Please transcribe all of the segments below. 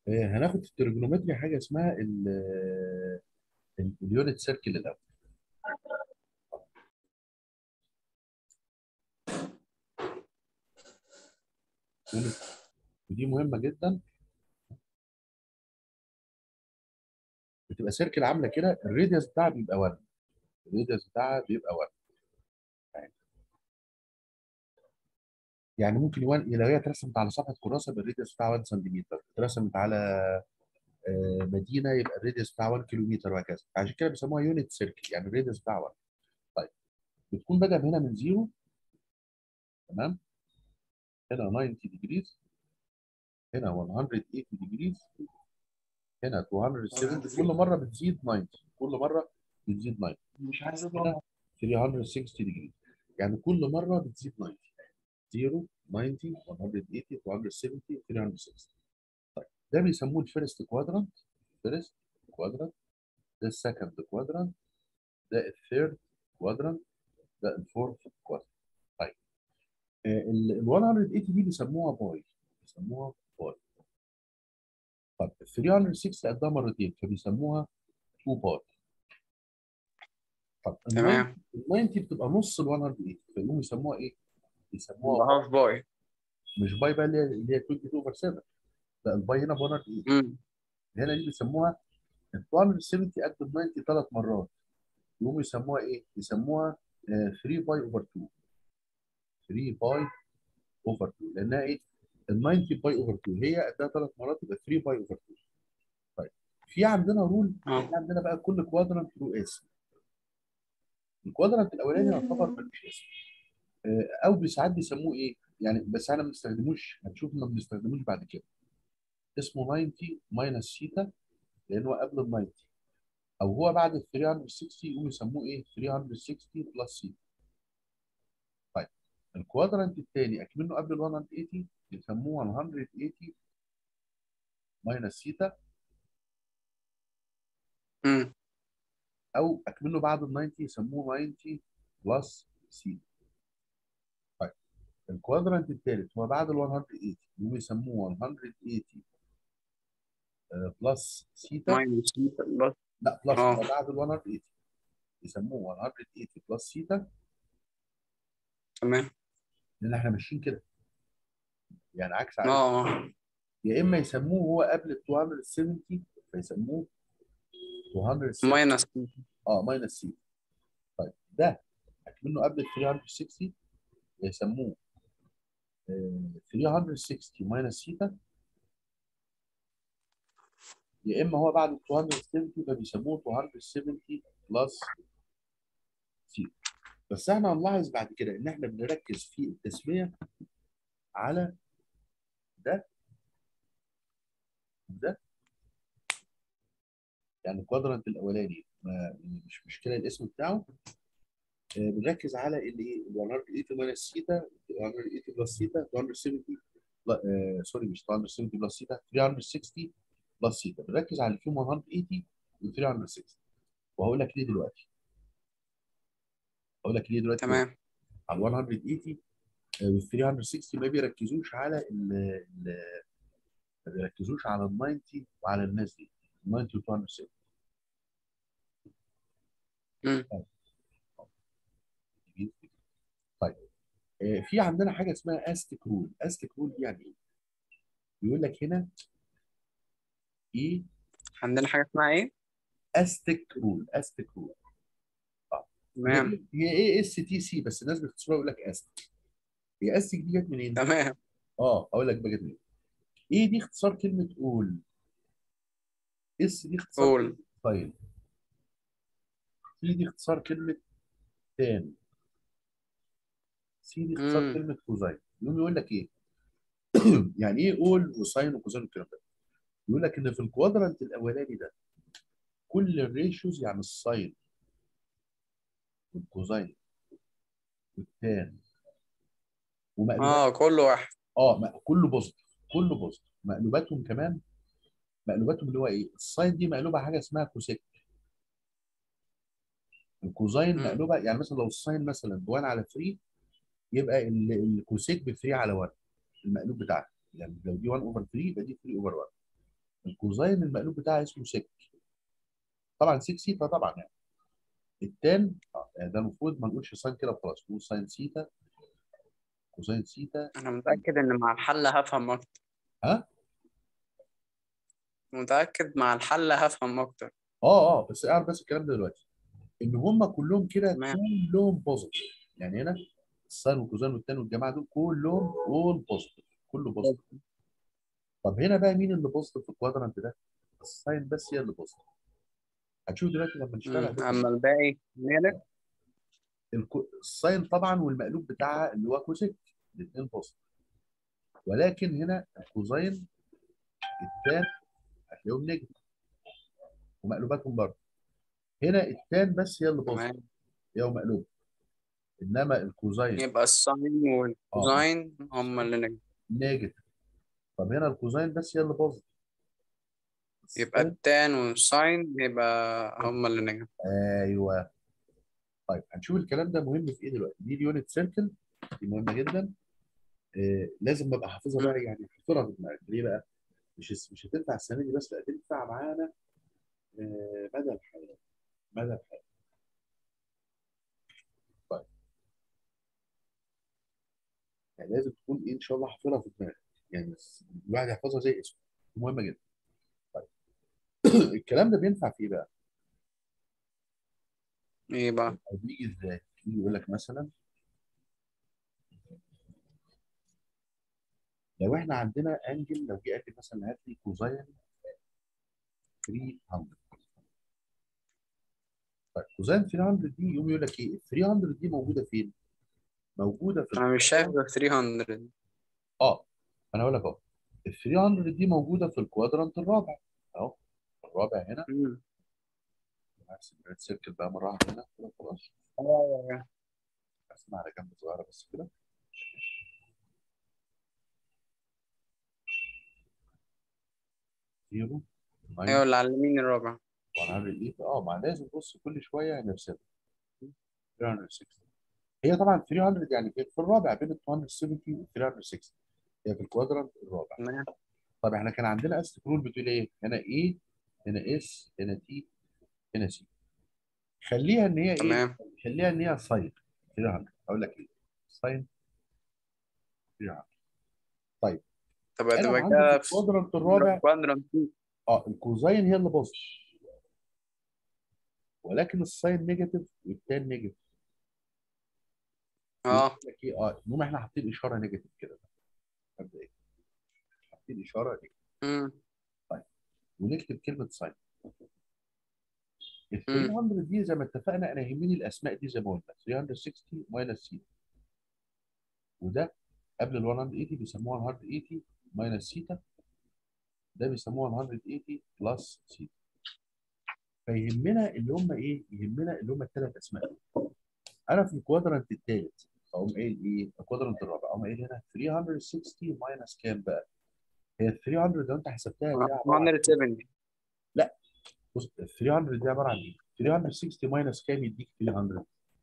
آه، هناخد في الترجمومتري حاجه اسمها ال ال- اليونت سيركل الاول يونت ودي مهمه جدا بتبقى سيركل عامله كده الراديوس بتاعها بيبقى 1 الراديوس بتاعها بيبقى 1 يعني ممكن يوان لو هي اترسمت على صفحه كراسه يبقى الراديوس بتاعها 1 سنتيمتر اترسمت على آه، مدينه يبقى الراديوس بتاعها 1 كيلومتر وهكذا عشان كده بيسموها يونت سيركل يعني الراديوس بتاعها 1 طيب بتكون بدأ هنا من زيرو تمام هنا 90 ديجريز هنا 180 ديجريز هنا 270 كل مره بتزيد 90 كل مره بتزيد 90 مش عايز هنا 360 ديجري يعني كل مره بتزيد 90 0 90 180 270 360 طيب ده بيسموه الفيرست كوادرانت فيرست كوادرانت ده السكند كوادرانت ده الثيرد كوادرانت ده الفورث كوادرانت طيب ال 180 دي بيسموها باي بيسموها باي طب ال 360 قدها مرتين فبيسموها 2 باي طب ال تمام 90 بتبقى نص ال 180 فيقوموا يسموها ايه؟ يسموها هاف باي مش باي بقى اللي هي اللي هي 22 اوفر 7 لا الباي هنا ب 180 امم هنا دي بيسموها ال 270 قد ال 90 ثلاث مرات يقوموا يسموها ايه؟ يسموها آه، 3 باي اوفر 2 3 باي اوفر 2 لانها ايه؟ ال 90 باي اوفر 2 هي قدها ثلاث مرات يبقى 3 باي اوفر 2 طيب في عندنا رول اه في عندنا بقى كل كوادرانت له اسم الكوادرانت الاولاني يعتبر ملوش اسم آه، او ساعات بيسموه ايه؟ يعني بس احنا ما بنستخدموش هنشوف ما بنستخدموش بعد كده اسمه 90 ماينس ثيتا لان هو قبل ال 90 او هو بعد ال 360 يقوم يسموه ايه 360 بلس ثيتا طيب الكوادرانت الثاني اكمنه قبل ال 180 يسموه 180 ماينس ثيتا امم او اكمنه بعد ال 90 يسموه 90 بلس ثيتا طيب الكوادرانت الثالث هو بعد ال 180 يقوم يسموه 180 بلس ثيتا ماينس بلس لا بلس اه. هو بعد ال 180 يسموه 180 بلس ثيتا تمام لان احنا ماشيين كده يعني عكس عكس اه يا اما يسموه هو قبل ال 270 فيسموه 270 ماينس اه ماينس سي طيب ده اكمنه قبل ال 360 يسموه آه، 360 ماينس ثيتا يا اما هو بعد ال 270 فبيسموه 270 بلس ثيتا بس احنا هنلاحظ بعد كده ان احنا بنركز في التسميه على ده ده يعني الكوادرانت الاولاني ما مش مشكله الاسم بتاعه آه، بنركز على الايه 180 ماينس ثيتا 180 بلس ثيتا 270 لا آه، سوري مش 270 بلس ثيتا 360 بلس ثيتا بنركز على اللي فيهم 180 و 360 وهقول لك ليه دلوقتي هقول لك ليه دلوقتي تمام على 180 وال 360 ما بيركزوش على ال ال- ما بيركزوش على ال 90 وعلى الناس دي 90 و 270 امم طيب آه، في عندنا حاجه اسمها استيك رول استيك رول دي يعني ايه؟ بيقول لك هنا ايه عندنا حاجه اسمها ايه استيك رول استيك رول تمام هي ايه اس تي سي بس الناس بتختصرها يقول لك استيك هي استيك دي جت منين؟ تمام اه اقول لك بقى جت منين ايه دي اختصار كلمه اول اس دي اختصار قول كلمه فايل سي دي اختصار كلمه تان سي دي اختصار امم كلمه كوزاين يقوم يقول لك ايه يعني ايه اول وساين وكوزاين والكلام ده يقول لك ان في الكوادرانت الاولاني ده كل الريشيوز يعني الساين والكوزاين والتان ومقلوبات اه كل واحد اه م- كله بوزيتيف كله بوزيتيف مقلوباتهم كمان مقلوباتهم اللي هو ايه الساين دي مقلوبه حاجه اسمها كوسيك الكوزاين امم مقلوبه يعني مثلا لو الساين مثلا ب 1 على 3 يبقى ال- الكوسيك ب 3 على 1 المقلوب بتاعها يعني لو دي 1 اوفر 3 يبقى دي 3 اوفر 1 الكوزاين المقلوب بتاعها اسمه سيك طبعا سيك سيتا طبعا يعني التان آه، يعني ده المفروض ما نقولش ساين كده وخلاص نقول ساين سيتا كوزاين سيتا انا متأكد ان مع الحل هفهم اكتر ها متأكد مع الحل هفهم اكتر اه اه بس اعرف بس الكلام ده دلوقتي ان هم كلهم كده تمام. كلهم بوزيتيف يعني هنا الساين والكوزاين والتان والجماعه دول كلهم اول بوزيتيف كله بوزيتيف طب هنا بقى مين اللي بوزيتيف في الكوادرانت ده؟ الساين بس هي اللي بوزيتيف هتشوف دلوقتي لما نشتغل مم. هتبقى اما الباقي نيجاتيف الكو- الساين طبعا والمقلوب بتاعها اللي هو كوسيك الاثنين بوزيتيف ولكن هنا الكوزاين التان هتلاقيهم نيجاتيف ومقلوباتهم برضه هنا التان بس هي اللي بوزيتيف تمام هي ومقلوب انما الكوزاين يبقى الساين والكوزاين هما اللي نيجاتيف نيجاتيف طب هنا الكوزاين بس هي اللي بوزيتيف يبقى التان والساين يبقى هما اللي نيجاتيف ايوه طيب هنشوف الكلام ده مهم في ايه دلوقتي دي اليونت سيركل دي مهمه جدا آه لازم ابقى حافظها بقى يعني حافظها في دماغي ليه بقى؟ مش مش هتنفع السنه دي بس لا تنفع معانا آه مدى الحياه مدى الحياه طيب يعني لازم تكون ايه ان شاء الله حافظها في دماغك يعني الواحد يحفظها زي اسمه دي مهمه جدا طيب الكلام ده بينفع في ايه بقى؟ ايه بقى او بيجي ازاي؟ يجي يقول لك مثلا لو احنا عندنا انجل لو جه قال لي مثلا هات لي كوزاين 300 طيب كوزاين 300 دي يقوم يقول لك ايه؟ ال 300 دي موجوده فين؟ موجوده في انا مش شايف غير 300 اه انا هقول لك اهو ال 300 دي موجوده في الكوادرانت الرابع اهو الرابع هنا مم. هرسم ريد سيركل بقى مره واحده هنا كده خلاص ايوه هرسمها على جنب صغيره بس كده زيرو ايوه اللي على اليمين الرابع 108 اه ما لازم بص كل شويه نرسمها 360 هي طبعا 300 يعني في في الرابع بين ال 270 و 360 هي في الكوادرانت الرابع تمام طب احنا كان عندنا اس رول بتقول ايه؟ هنا ايه؟ هنا اس هنا تي هنا سي خليها ان هي ايه؟ تمام خليها ان هي ساين 300 اقول لك ايه؟ ساين 300 طيب طب انا هتبقى عندي كده في في الكوادرانت الرابع كوادرانت اه الكوزاين هي اللي باظت ولكن الساين نيجاتيف والتان نيجاتيف اه يقول لك ايه اه المهم احنا حاطين اشاره نيجاتيف كده مبدئيا حاطين اشاره نيجاتيف مم. ونكتب كلمه ساين ال مم. 300 دي زي ما اتفقنا انا يهمني الاسماء دي زي ما قلنا 360 ماينس سي وده قبل ال 180 بيسموها 180 ماينس سيتا ده بيسموها 180 بلس سيتا فيهمنا اللي هم ايه؟ يهمنا اللي هم الثلاث اسماء دول. انا في الكوادرانت الثالث اقوم قايل ايه؟ الكوادرانت الرابع اقوم قايل هنا 360 ماينس كام بقى؟ هي ال 300 لو انت حسبتها هتلاقيها عباره عن 170 بص ال 300 دي عباره عن ايه؟ 360 ماينس كام يديك 300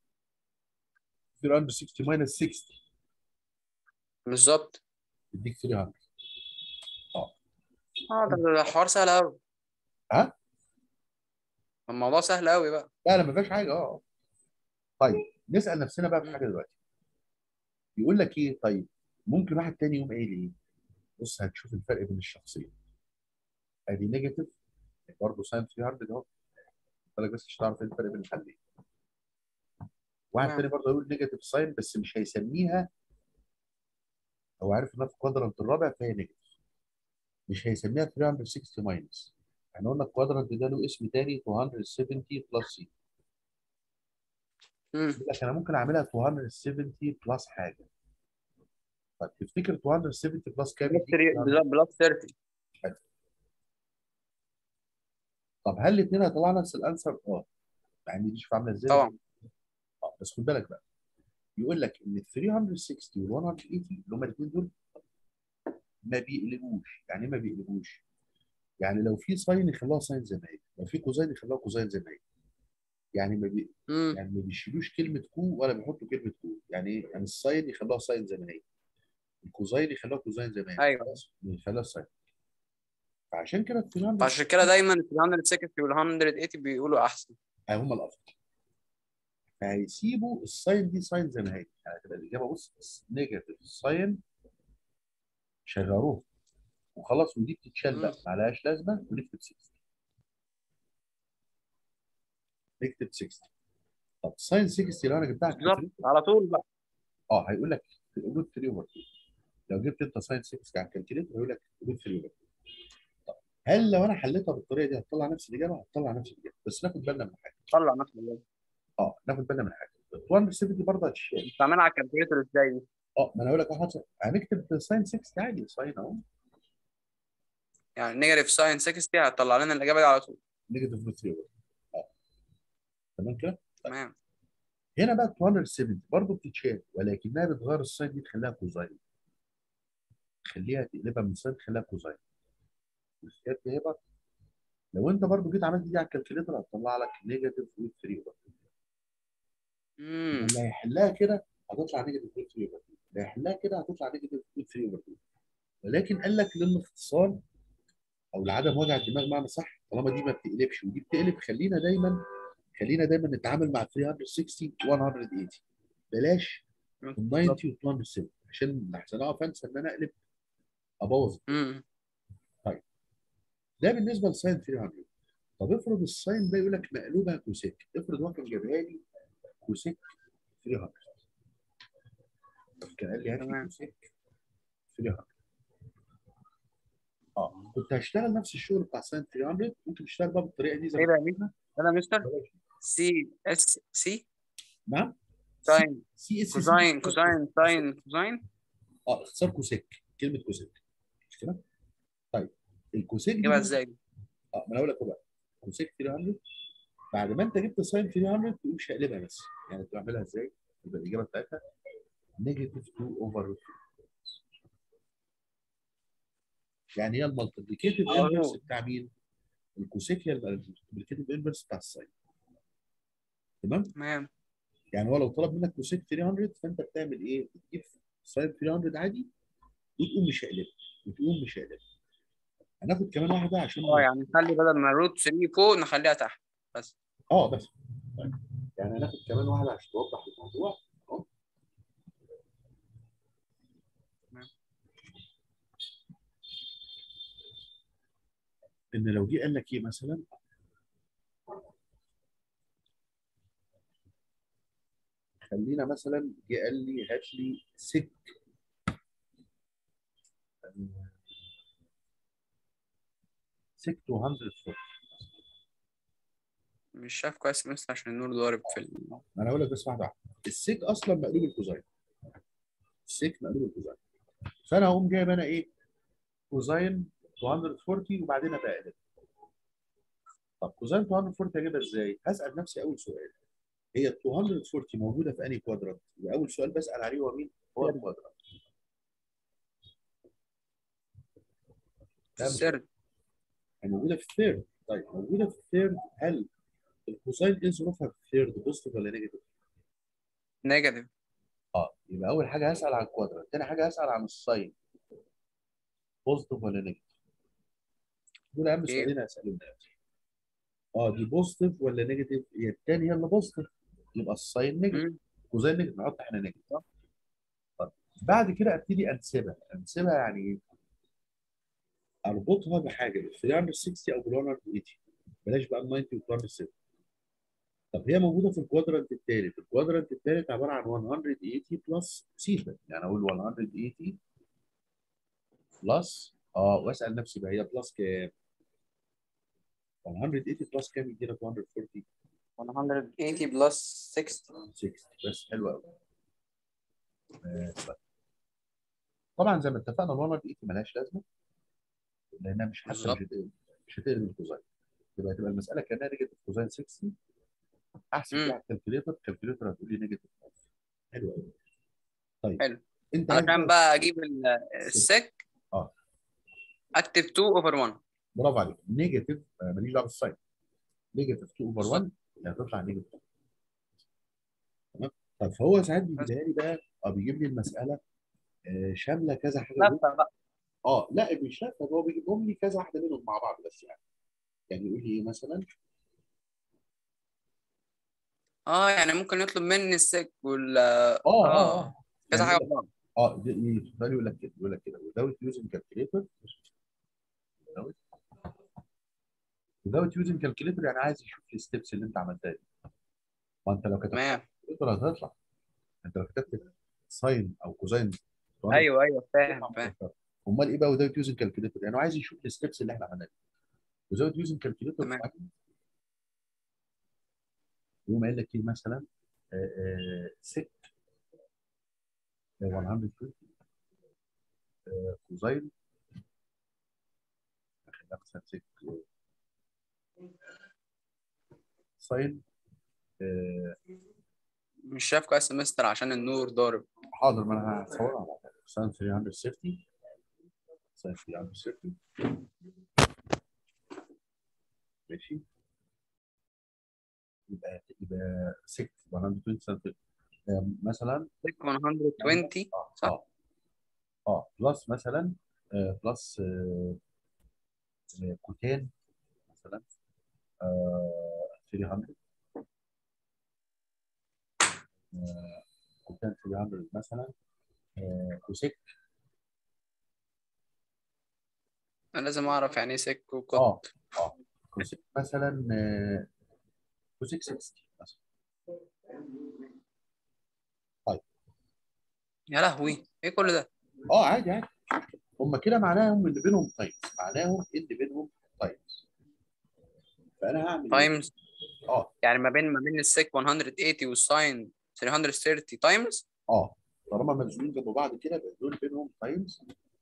360 ماينس 60 بالظبط يديك 300 اه ده ده الحوار سهل قوي ها؟ الموضوع سهل قوي بقى لا لا ما فيهاش حاجه اه طيب نسال نفسنا بقى في مم. حاجه دلوقتي يقول لك ايه طيب ممكن واحد تاني يقوم قايل ايه؟ بص هتشوف الفرق بين الشخصين ادي نيجاتيف برضه ساين 300 اهو بالك بس عشان تعرف ايه الفرق بين الحلين واحد تمام. تاني برضه يقول نيجاتيف ساين بس مش هيسميها هو عارف انها في الكوادرانت الرابع فهي نيجاتيف مش هيسميها 360 ماينس احنا قلنا الكوادرانت ده له اسم تاني 270 بلس سي مم. يقول لك انا ممكن اعملها 270 بلس حاجه طب تفتكر 270 بلس كام بلس يديك 3 300؟ بلس 30 طب هل الاثنين هيطلعوا نفس الانسر؟ اه يعني دي شوف عامله ازاي طبعا اه بس خد بالك بقى يقول لك ان ال 360 وال 180 اللي هم الاثنين دول ما بيقلبوش يعني ايه ما بيقلبوش؟ يعني لو في ساين يخلوها ساين زي ما هي لو في كوزاين يخلوها كوزاين زي ما هي يعني ما بي... مم. يعني ما بيشيلوش كلمه كو ولا بيحطوا كلمه كو يعني ايه؟ يعني الساين يخلوها ساين زي ما هي الكوزاين يخلوها كوزاين زي ما هي أيوة. خلاص يخلوها ساين فعشان كده ال 300 فعشان كده دايما ال 360 وال 180 بيقولوا احسن هم الافضل فهيسيبوا الساين دي ساين زي ما هي يعني تبقى الاجابه بص نيجاتيف ساين شغلوه وخلاص ودي بتتشال بقى مم. معلهاش لازمه ونكتب 60 نكتب 60 طب ساين 60 لو انا جبتها على بالظبط الكالكوليتر على طول بقى اه هيقول لك روت 3 اوفر 2 لو جبت انت ساين 6 على الكالكوليتر هيقول لك روت 3 اوفر 2 طب هل لو انا حليتها بالطريقه دي هتطلع نفس الاجابه؟ هتطلع نفس الاجابه بس ناخد بالنا من حاجه طلع نفس الوزن اه ناخد بالنا من حاجه 270 برضه هتشال بتعملها على الكالكوليتر ازاي دي؟ اه ما انا هقول لك واحد هنكتب ساين 6 عادي ساين اهو يعني نيجاتيف ساين 60 هتطلع لنا الاجابه دي على طول نيجاتيف روت 3 اوفر اه تمام كده؟ تمام هنا بقى 270 برضه بتتشال ولكنها بتغير الساين دي تخليها كوزاين تخليها تقلبها من ساين تخليها كوزاين والخيار ده هيبقى لو انت برضه جيت عملت دي على الكالكوليتر هتطلع لك نيجاتيف روت 3 اوفر امم اللي هيحلها كده هتطلع نيجاتيف روت 3 اوفر اللي هيحلها كده هتطلع نيجاتيف روت 3 اوفر ولكن قال لك للاختصار او لعدم وجع الدماغ معنى صح طالما دي ما بتقلبش ودي بتقلب خلينا دايما خلينا دايما نتعامل مع 360 180 بلاش ال 90 و 270 عشان لحسن اقف انسى ان انا اقلب ابوظ امم ده بالنسبه لساين 300 طب افرض الساين ده يقول لك مقلوبها كوسيك افرض هو كان جابها لي كوسيك 300 طب كان قال لي هات لي تمام. كوسيك 300 اه كنت هشتغل نفس الشغل بتاع ساين 300 ممكن تشتغل بقى بالطريقه دي زي ايه ما بقى يا ميسر؟ انا مستر بلاش. سي اس سي نعم ساين سي اس كوزاين كوزاين ساين كوزاين اه اختصار كوسيك كلمه كوسيك مش كده؟ طيب الكوسيك دي يبقى ازاي؟ اه ما انا اقول لك بقى كوسيك 300 بعد ما انت جبت ساين 300 تقوم شقلبها بس يعني تعملها ازاي؟ يبقى الاجابه بتاعتها نيجاتيف 2 اوفر يعني هي المالتيبليكيتيف آه. انفرس بتاع مين؟ الكوسيك هي المالتيبليكيتيف انفرس بتاع الساين تمام؟ تمام يعني هو لو طلب منك كوسيك 300 فانت بتعمل ايه؟ بتجيب ساين 300 عادي وتقوم مشقلبها وتقوم مشقلبها هناخد كمان واحده عشان اه يعني نخلي بدل ما روت 3 فوق نخليها تحت بس اه بس طيب. يعني هناخد كمان واحده عشان توضح الموضوع اهو تمام. ان لو جه قال لك ايه مثلا خلينا مثلا جه قال لي هات لي سك سك 240 مش شايف كويس بس عشان النور ضارب في ال... ما انا هقول لك بس واحده واحده السيك اصلا مقلوب الكوزاين السيك مقلوب الكوزاين فانا هقوم جايب انا ايه كوزاين 240 وبعدين ابقى اقلب طب كوزاين 240 اجيبها ازاي؟ هسال نفسي اول سؤال هي ال 240 موجوده في انهي كوادرانت؟ يبقى اول سؤال بسال عليه هو مين؟ هو الكوادرانت في السر هي موجوده في الثيرد طيب موجوده في الثيرد هل الكوساين ايه ظروفها في الثيرد بوزيتيف ولا نيجاتيف؟ نيجاتيف اه يبقى اول حاجه هسال عن الكوادرانت ثاني حاجه هسال عن الساين بوزيتيف ولا نيجاتيف دول اهم إيه؟ سؤالين هسالهم دلوقتي اه دي بوزيتيف ولا نيجاتيف هي الثانيه اللي بوزيتيف يبقى الساين نيجاتيف مم. كوزاين نيجاتيف نحط احنا نيجاتيف طيب بعد كده ابتدي انسبها انسبها يعني ايه؟ اربطها بحاجه بال 360 او بال 180 بلاش بقى ال 90 وال 270 طب هي موجوده في الكوادرانت الثالث الكوادرانت الثالث عباره عن 180 بلس سيتا يعني اقول 180 بلس اه واسال نفسي بقى هي بلس كام 180 بلس كام يدينا 240 180 بلس 60 60 بس حلو قوي طبعا زي ما اتفقنا ال 180 ملهاش لازمه لانها مش حتى بالظبط. مش هتقلب مش هتقلب الكوزاين يبقى تبقى المساله كانها نيجاتيف كوزاين 60 احسب مم. فيها الكالكوليتر الكالكوليتر هتقول لي نيجاتيف حلو قوي طيب حلو. انت عايز علشان بقى اجيب ال- السك اه. اكتب 2 اوفر 1 برافو عليك نيجاتيف آه، ماليش دعوه بالساين نيجاتيف 2 اوفر 1 يعني هتطلع نيجاتيف تمام طب فهو ساعات بيجيبها لي بقى اه بيجيب لي المساله آه، شامله كذا حاجه دول. لفه بقى اه لا مش لا هو بيجيبهم لي كذا واحده منهم مع بعض بس يعني يعني يقول لي ايه مثلا اه يعني ممكن يطلب مني السك وال اه اه اه كذا يعني حاجه يقول لك- ببعض اه ده- ده يقول لك كده يقول لك كده without using calculator without without using calculator يعني عايز يشوف الستبس اللي انت عملتها دي ما انت لو كتبت تمام calculator هتطلع انت لو كتبت ساين او كوزين ايوه ايوه فاهم فاهم امال ايه بقى without using calculator يعني هو عايز يشوف الستبس اللي احنا عملناها دي without using calculator تمام. find يقوم قايل لك ايه مثلا سك 120 آه، كوزين خلينا مثلا سك ساين آه، مش شايف كويس يا مستر عشان النور ضارب حاضر ما انا هصورها على بعض. ساين 360 ساين 360 ماشي يبقى يبقى 6 120 ساين آه، مثلا سك 120 اه صح؟ اه اه بلس مثلا آه بلس آه آه، كوتان مثلا آه 300 آه كوتان 300 مثلا آه كوسيك انا لازم اعرف يعني ايه سك وكت اه اه كوسيك مثلا آه كوسيك 60 مثلا يا لهوي ايه كل ده اه عادي عادي هم كده معناهم ان بينهم تايمز معناهم ان بينهم تايمز فانا هعمل ايه؟ تايمز اه يعني ما بين ما بين السك 180 والساين 330 تايمز اه طالما ملزومين جنب بعض كده يبقى دول بينهم تايمز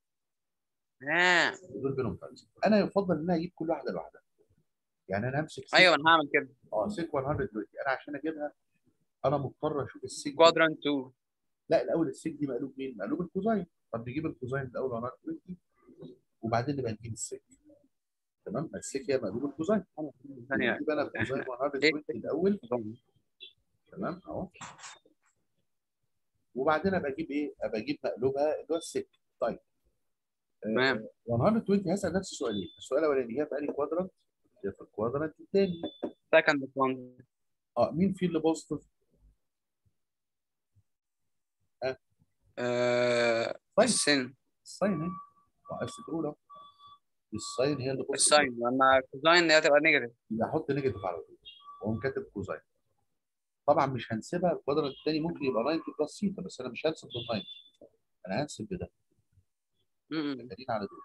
اه دول بينهم تايمز انا يفضل ان انا اجيب كل واحده لوحدها يعني انا همسك سيك- ايوه انا هعمل كده اه سيك 120 انا عشان اجيبها انا مضطر اشوف السيك دي- كوادرانت 2 لا الاول السيك دي مقلوب مين؟ مقلوب الكوزاين طب نجيب الكوزاين الاول 120 وبعدين نبقى نجيب السيك تمام ما السيك هي مقلوب الكوزاين ثانيه نجيب انا الكوزاين 120 الاول تمام اهو وبعدين ابقى اجيب ايه؟ ابقى اجيب مقلوبها اللي هو السيك طيب آه، تمام 120 هسال نفس السؤالين السؤال الاولاني هي في انهي كوادرانت؟ هي في الكوادرانت الثاني سكند كوانت اه مين فيه اللي بوزيتيف؟ آه طيب. السن الساين اهي وقفت الاولى الساين هي اللي بوزيتيف الساين لما كوزاين دي هتبقى نيجاتيف يبقى احط نيجاتيف على طول واقوم كاتب كوزاين طبعا مش هنسيبها الكوادرانت الثاني ممكن يبقى 90 بلس سيتا بس انا مش هنسب بال 90 انا هنسب بده دليل على دول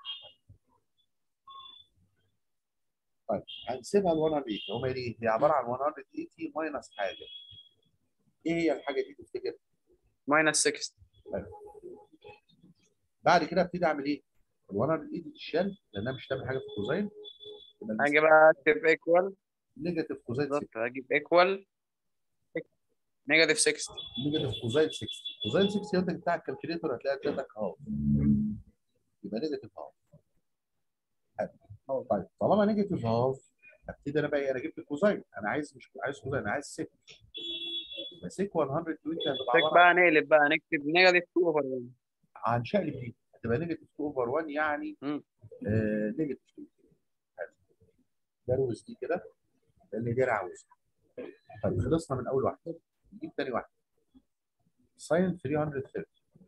طيب هنسيبها ال 180 هم ايه؟ هي عباره عن 180 ماينس حاجه ايه هي الحاجه دي تفتكر؟ ماينس 60 بعد كده ابتدي اعمل ايه؟ ال 180 تتشال لانها مش هتعمل حاجه في الكوزاين يبقى هاجي بقى اكتب ايكوال نيجاتيف كوزاين 6 بالظبط هجيب ايكوال نيجاتيف 60 نيجاتيف كوزاين 6 كوزاين 6 انت بتاع الكالكوليتر هتلاقي ادتك اهو يبقى نيجاتيف هاف أهو. طيب طالما نيجاتيف هاف ابتدي انا بقى إيه؟ انا جبت الكوزاين انا عايز مش عايز كوزاين انا عايز سيك يبقى سيك 120 هتبقى تك عباره بقى نقلب بقى نكتب نيجاتيف 2 اوفر 1 عن شقلب دي هتبقى نيجاتيف 2 اوفر 1 يعني مم. آه نيجاتيف 2 حلو. دروس دي كده ده اللي دي انا عاوزها طيب خلصنا من اول واحده نجيب تاني واحده ساين 330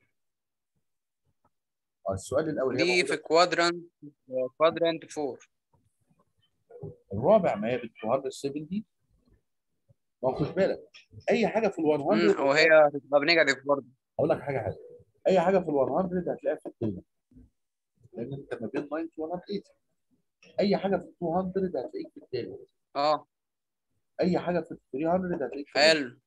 اه السؤال الاول هي دي موجودة في كوادرانت كوادرانت 4 الرابع ما هي بال 270 ما هو خد بالك اي حاجه في ال 100 مم، وهي هتبقى بنيجاتيف برضه اقول لك حاجه حلوه اي حاجه في ال 100 هتلاقيها في التاني لان انت ما بين 90 و 180 اي حاجه في ال 200 هتلاقيك في التاني اه اي حاجه في ال 300 هتلاقيك في التاني. حلو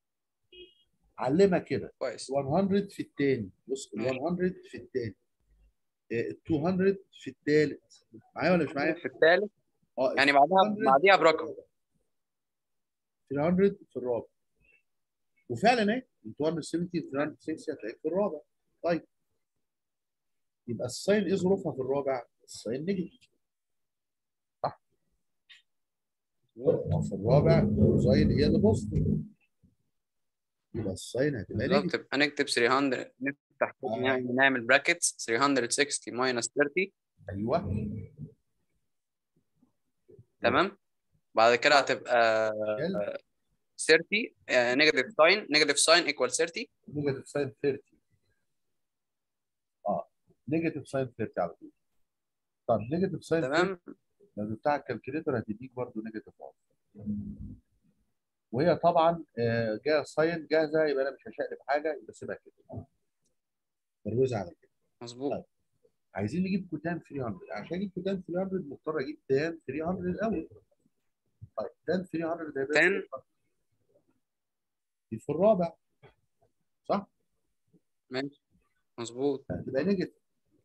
علمها كده كويس 100 في التاني بص ال 100 في التاني ال 200 في التالت معايا ولا مش معايا؟ في الثالث اه يعني بعدها 300 بعديها برقم 300 في الرابع وفعلا اهي ال 270 360 هتلاقيك في الرابع طيب يبقى الساين ايه ظروفها في الرابع؟ الساين نيجاتيف صح في الرابع الساين هي اللي بوزيتيف يبقى الساين هتبقى بالظبط نيجاتيف يبقى نكتب 300 نفتح آه. يعني نعمل براكتس 360 ماينس 30 ايوه تمام بعد كده هتبقى شال 30 نيجاتيف ساين نيجاتيف ساين ايكوال 30 نيجاتيف ساين 30 اه نيجاتيف ساين 30 على طول طب نيجاتيف ساين 30 تمام لو بتاع الكالكوليتر هتديك برضه نيجاتيف 1 وهي طبعا آه، جايه ساين جاهزه يبقى انا مش هشقلب حاجه يبقى سيبها كده مروزه على كده مظبوط عايزين نجيب كوتان 300 عشان اجيب كوتان 300 مضطر اجيب تان 300 الاول طيب تان 300 ده يبقى تان. في- دي في الرابع صح؟ ماشي مظبوط هتبقى نيجاتيف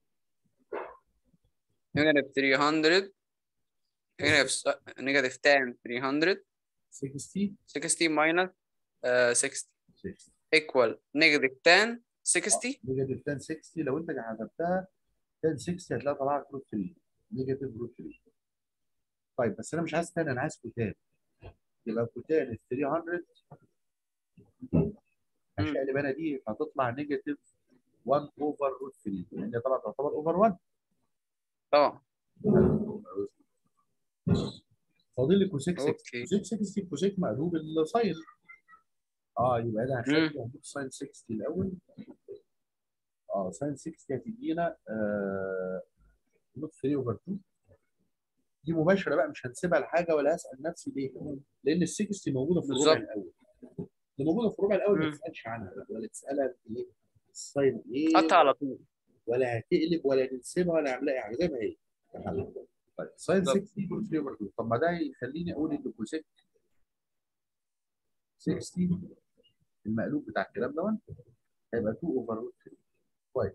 نيجاتيف 300 نيجاتيف نيجاتيف 10 300 60 60 ماينس 60 60 ايكوال نيجاتيف 10 60 نيجاتيف 10 60 لو انت حسبتها 10 60 هتلاقي طلعت روت 3 نيجاتيف روت 3 طيب بس انا مش عايز تاني انا عايز كوتان يبقى كوتان ال 300 هشقلب انا دي هتطلع نيجاتيف 1 اوفر روت 3 لان هي طبعا تعتبر اوفر 1 طبعا فاضل لي كوسيك 60 اوكي كوسيك 60 كوسيك مقلوب الساين اه يبقى انا هخلي مم. هنجيب ساين 60 الاول اه ساين 60 هتدينا آه روت 3 اوفر 2 دي مباشره بقى مش هنسيبها لحاجه ولا هسال نفسي ليه؟ لان ال 60 موجوده في الربع بالظبط. الاول اللي موجوده في الربع الاول ما مم. تسالش عنها بقى، ولا تسالها ايه الساين ايه قطع على طول ولا هتقلب ولا نسيبها ولا نعملها اي حاجه زي ما هي طيب ساين بالظبط. 60 روت 3 اوفر 2 طب ما ده يخليني اقول ان كوسيك 60 المقلوب بتاع الكلام ده هيبقى 2 اوفر روت 3 كويس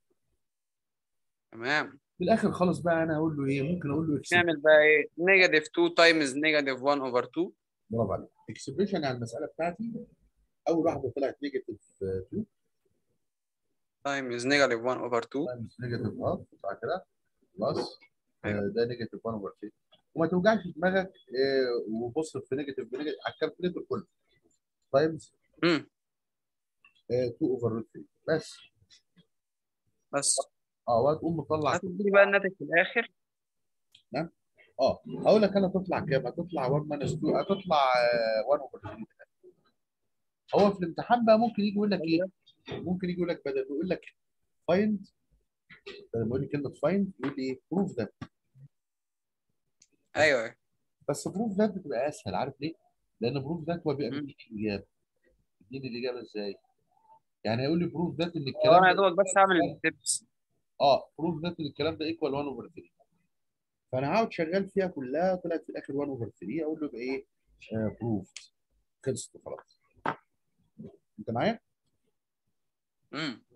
تمام في الاخر خالص بقى انا اقول له ايه ممكن اقول له اكسبريشن نعمل بقى ايه نيجاتيف 2 تايمز نيجاتيف 1 اوفر 2 برافو عليك اكسبريشن على المساله بتاعتي اول واحده طلعت نيجاتيف 2 تايمز نيجاتيف 1 اوفر 2 تايمز نيجاتيف هاف صح كده بلس أيوة. آه، ده نيجاتيف 1 اوفر 3 وما توجعش دماغك آه، وبص في نيجاتيف بنيجاتيف على الكالكوليتر كله تايمز امم 2 اوفر روت 3 بس بس اه وهتقوم مطلع هتدي بقى الناتج في الاخر اه هقول لك انا تطلع كام؟ هتطلع 1 ماينس 2 هتطلع آه، 1 اوفر 3 هو في الامتحان بقى ممكن يجي يقول لك ايه؟ ممكن يجي يقول لك بدل يقول لك فايند بدل ما يقول لي كلمه فايند يقول لي ايه؟ بروف ده ايوه ايوه بس بروف ذات بتبقى اسهل عارف ليه؟ لان بروف ذات هو بيبقى مم. مديني الاجابه مديني الاجابه ازاي؟ يعني هيقول لي بروف ذات ان هو الكلام انا يا ده دوبك بس هعمل الستبس اه بروف ذات ان الكلام ده ايكوال 1 اوفر 3 فانا هقعد شغال فيها كلها طلعت في الاخر 1 اوفر 3 اقول له يبقى ايه؟ بروف خلصت خلاص انت معايا؟ امم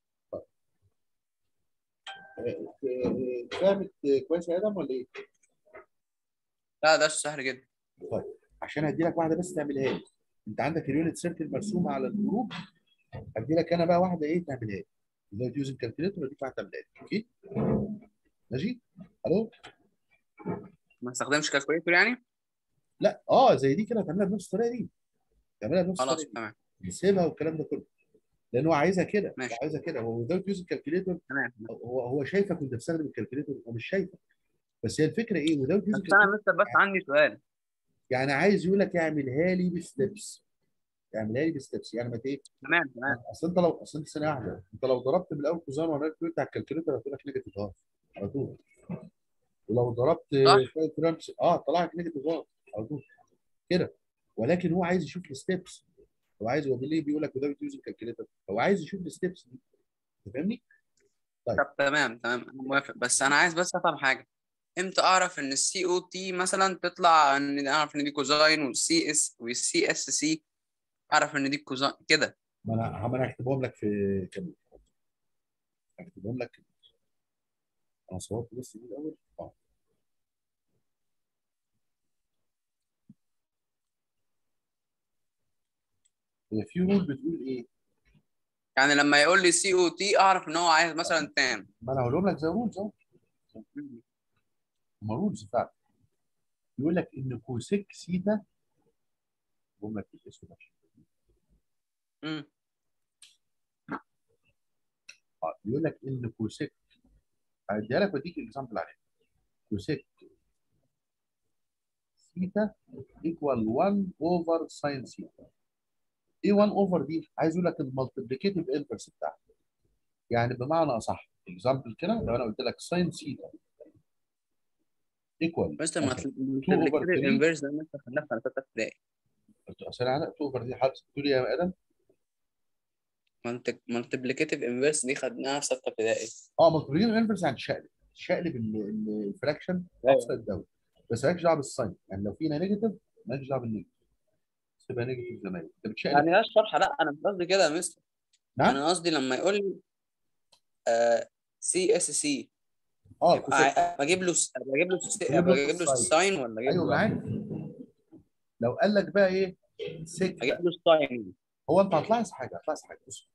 آه، آه، فاهم كويس يا ادم ولا ايه؟ لا ده سهل جدا طيب عشان هدي لك واحده بس تعملها لي انت عندك اليونت سيركل مرسومه على الجروب هدي لك انا بقى واحده ايه تعملها لي ازاي يوزنج كالكوليتر اديك واحده تعملها لي اوكي ماشي الو ما استخدمش كالكوليتور يعني لا اه زي دي كده هتعملها بنفس الطريقه دي تعملها بنفس خلاص الطريقه تمام دي نسيبها والكلام ده كله لان هو عايزها كده هو ماشي. عايزها كده هو without using calculator تمام هو هو شايفك وانت بتستخدم الكالكوليتر هو مش شايفك بس هي الفكره ايه without بس using انا لسه بس عندي سؤال يعني عايز يقول لك اعملها لي بستبس اعملها لي بستبس يعني ما ت- ايه تمام تمام اصل انت لو اصل انت ثانيه واحده انت لو ضربت من الاول كوزان وعملت كويت على الكالكوليتر هتقول لك نيجاتيف هاف على طول ولو ضربت صح. شويه فرنش اه طلع لك نيجاتيف هاف على طول كده ولكن هو عايز يشوف الستبس هو عايز هو ليه بيقول لك وده يوز الكالكوليتر هو عايز يشوف الستبس دي انت فاهمني؟ طب تمام تمام انا موافق بس انا عايز بس افهم حاجه امتى اعرف ان السي او تي مثلا تطلع ان اعرف ان دي كوزاين والسي اس والسي اس سي اعرف ان دي كوزاين كده ما انا ما انا هكتبهم لك في كام هكتبهم لك انا صورت بس دي الاول اه هي في رول بتقول ايه؟ يعني لما يقول لي سي او تي اعرف ان هو عايز مثلا تان ما انا هقولهم لك زي رولز اهو هم رولز فعلا يقول لك ان كوسيك سيتا هم لك الاسم ده مم. اه يقول لك ان كوسيك هديها لك واديك اكزامبل عليها كوسيك ثيتا ايكوال 1 اوفر ساين ثيتا ايه 1 اوفر دي عايز اقول لك المالتيبليكيتيف انفرس بتاعها يعني بمعنى اصح اكزامبل كده لو انا قلت لك ساين ثيتا ايكوال مستر ما مثلا تلك over three. الانفيرس ده لسه خدناه في سنه ثالثه ابتدائي اصل انا 2 اوفر دي حضرتك بتقول إيه يا ادم مالتيبليكيتيف انفيرس دي خدناها في سته ابتدائي اه مالتيبليكيتيف انفرس يعني تشقلب تشقلب ال- ال- الفراكشن أيوة. اقصى الدوري بس مالكش دعوه بالساين يعني لو فينا نيجاتيف مالكش دعوه بالنيجاتيف تبقى نيجاتيف زي ما هي انت بتشقلب يعني لا شرح لا انا مش قصدي كده يا مستر نعم انا قصدي لما يقول لي سي اس سي اه كوسيك بجيب له بجيب له س- بجيب له بجيب له الساين. الساين ولا اجيب ايوه له معاك لو قال لك بقى ايه سيك اجيب له الساين هو انت هتلاحظ حاجه هتلاحظ حاجه بص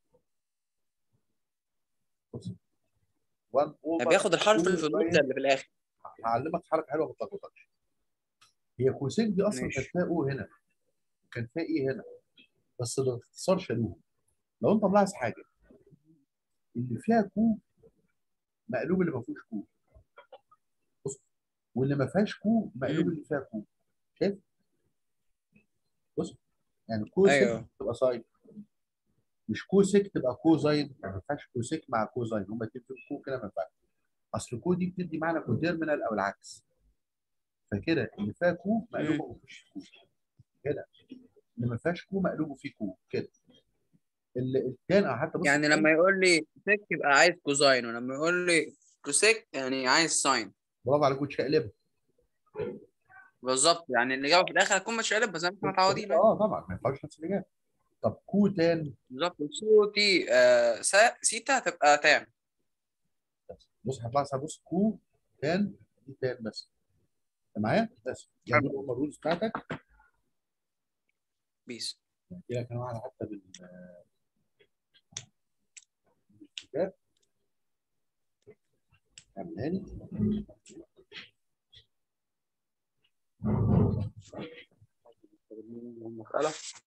بص 1 اوفر بياخد الحرف اللي في two النص sin. اللي في الاخر هعلمك حركه حلوه ما تلخبطكش هي كوسيك دي اصلا ماشي. كانت فيها او هنا كان فيها ايه هنا بس باختصار شالوهم لو انت ملاحظ حاجه اللي فيها كو مقلوب اللي ما فيهوش كو بص واللي ما فيهاش كو مقلوب مم. اللي فيها كو شايف بص يعني كوسيك أيوه. تبقى ساين مش كوسيك تبقى كوزاين يعني ما ينفعش كوسيك مع كوزاين هما الاثنين فيهم كو كده ما ينفعش اصل كو دي بتدي معنى كوتيرمينال او العكس فكده اللي فيها كو مقلوبه ما فيهوش كو كده اللي ما فيهاش كو مقلوبه فيه كو كده اللي التاني حتى بص يعني لما يقول لي سيك يبقى عايز كوزاين ولما يقول لي كوسيك يعني عايز ساين برافو عليك وتشقلبها بالظبط يعني الاجابه في الاخر هتكون متشقلبه زي ما احنا متعودين اه طبعا ما ينفعش نفس الاجابه طب كو تان بالظبط سو تي آه سا- سيتا هتبقى تان بص هتلاحظ بص كو تان دي تان بس أنت معايا بس يعني دول هم الرولز بتاعتك بيس احكي لك انا واحده حتى بال بالكتاب اعملها لي المسألة